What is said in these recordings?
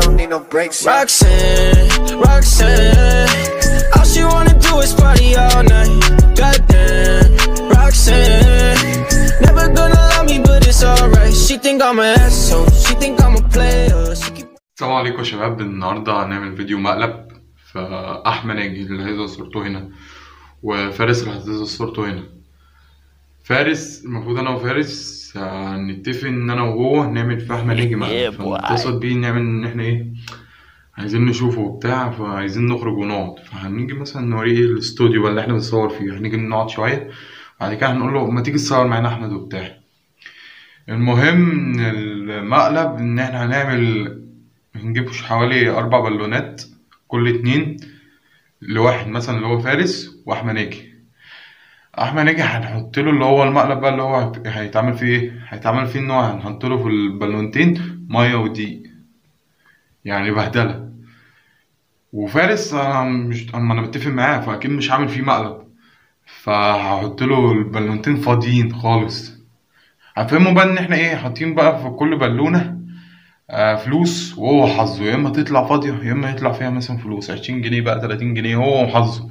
don't need no breaks. yeah. Roxanne, Roxanne, all she wanna do is party all night. Goddamn, Roxanne, never gonna love me, but it's alright. She think I'm an asshole, she think I'm a player. She keep السلام عليكم يا شباب النهارده هنعمل فيديو مقلب فأحمد ناجي اللي هيظهر صورته هنا وفارس اللي هتظهر صورته هنا فارس المفروض انا وفارس هنتفق ان انا وهو نعمل في احمد ناجي مقلب فنتصل بيه نعمل ان احنا ايه عايزين نشوفه وبتاع فعايزين نخرج ونقعد فهنيجي مثلا نوريه الاستوديو بقى اللي احنا بنصور فيه هنيجي نقعد شوية بعد كده هنقول له ما تيجي تصور معانا احمد وبتاع المهم المقلب ان احنا هنعمل هنجيب حوالي أربع بالونات كل اتنين لواحد مثلا اللي هو فارس وأحمد ناجي أحمد ناجي هنحط له اللي هو المقلب بقى اللي هو هت- هيتعمل فيه إيه؟ هيتعمل فيه إن هو هنحط له في البالونتين مية ودقيق يعني بهدلة وفارس أنا مش أما أنا متفق معاه فأكيد مش هعمل فيه مقلب فهحط له البالونتين فاضيين خالص هنفهمه بقى إن إحنا إيه حاطين بقى في كل بالونة آه، فلوس وهو حظه يا اما تطلع فاضيه يا اما يطلع فيها مثلا فلوس 20 جنيه بقى 30 جنيه هو وحظه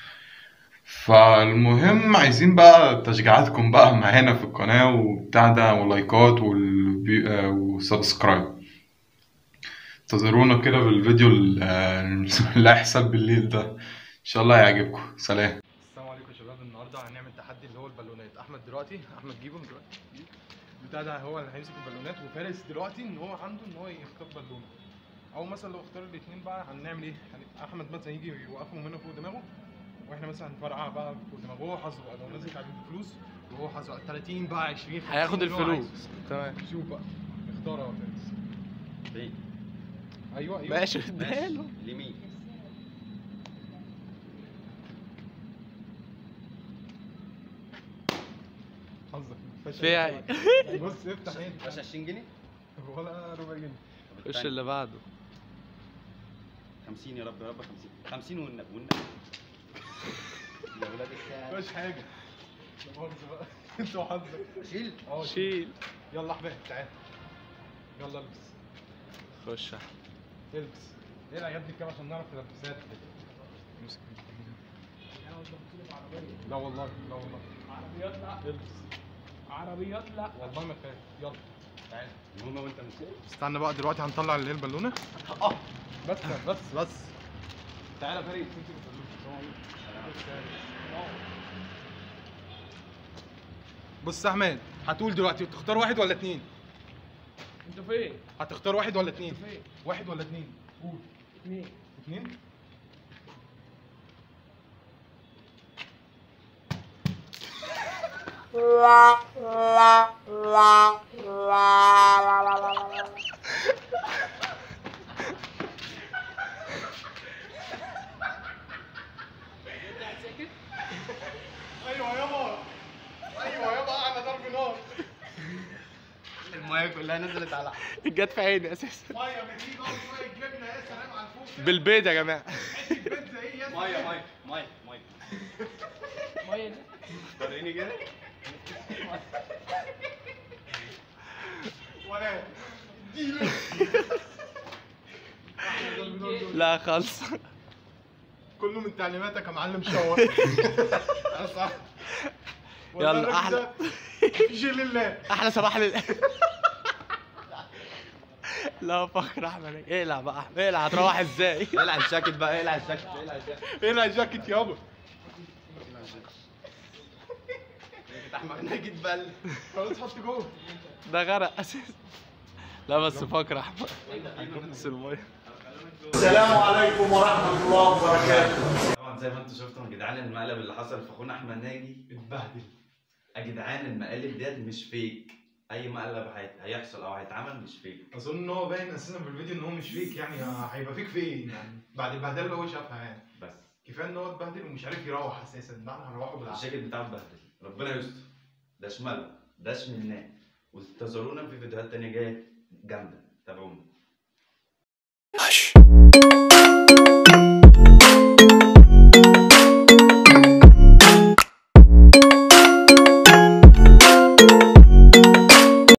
فالمهم عايزين بقى تشجيعاتكم بقى معانا في القناه وبتاع ده ولايكات والبي... آه، وسبسكرايب انتظرونا كده بالفيديو ال- آه، اللي هيحصل بالليل ده ان شاء الله يعجبكم سلام السلام عليكم يا شباب النهارده هنعمل تحدي اللي هو البالونات احمد دلوقتي احمد جيبهم دلوقتي بتاع ده هو اللي هيمسك البالونات وفارس دلوقتي ان هو عنده ان هو يختار بالونه او مثلا لو اختار الاثنين بقى هنعمل ايه هن- احمد مثلا يجي يوقفهم هنا فوق دماغه واحنا مثلا هنفرقع بقى فوق دماغه هو حظه بقى لو نزلت عليه الفلوس وهو حظه 30 بقى 20 50 هياخد اللي هو الفلوس عايزه. تمام شوف بقى اختار يا فارس ايوه ايوه ماشي اداله اليمين حظك فشل. فيها ايه؟ بص افتح ايه مش 20 جنيه ولا ربع جنيه طب خش التاني. اللي بعده 50 يا رب يا رب 50 50 والنبي والنبي يا ولاد الكلب مفيش حاجه لا مؤاخذة بقى انت وحظك شيل اه شيل. شيل يلا احمد تعال يلا البس خش يا أحمد. البس اقلع يا ابني الكام عشان نعرف تلبسات امسك لا والله لا والله عربيات لا البس عربيات لا والله ما خايف يلا تعال المهم وانت مش استنى بقى دلوقتي هنطلع اللي هي البالونه اه بس بس بس تعالى فريد تمسك البالونه بص يا احمد هتقول دلوقتي تختار واحد ولا اتنين انت فين؟ هتختار واحد ولا اتنين فين؟ واحد ولا اتنين قول اتنين اتنين ايوه يابا ايوه يابا على ضرب نار المايه كلها نزلت على جت في عيني اساسا ميه بتجيب اول شويه جبنه يا سلام على الفوق بالبيض يا جماعه بيتزا ايه يا ميه ميه ميه ميه ميه دي وريني كده ولا لا خالص كله من تعليماتك يا معلم شاور صح يلا، أحلى. في شيء لله احلى صباح لل لا فخر احمد اقلع بقى احمد اقلع هتروح ازاي اقلع الجاكيت بقى اقلع الجاكيت اقلع الجاكيت اقلع الجاكيت يابا احمد ناجد بل خلاص حط جوه ده غرق اساسا لا بس فخر احمد بس الميه طبعا زي ما انتم شفتوا يا جدعان المقلب اللي حصل في اخونا احمد ناجي اتبهدل يا جدعان المقالب ديت مش فيك اي مقلب هي- هيحصل او هيتعمل مش فيك اظن ان هو باين اساسا في الفيديو ان هو مش فيك يعني هيبقى فيك فين يعني بعد البهدله اللي هو شافها يعني بس كفايه ان هو اتبهدل ومش عارف يروح اساسا ده احنا هنروحه بالعافيه الجاكيت بتاعه اتبهدل ربنا يستر ده شمال ده شملناه وانتظرونا في فيديوهات تانية جاية جامدة تابعونا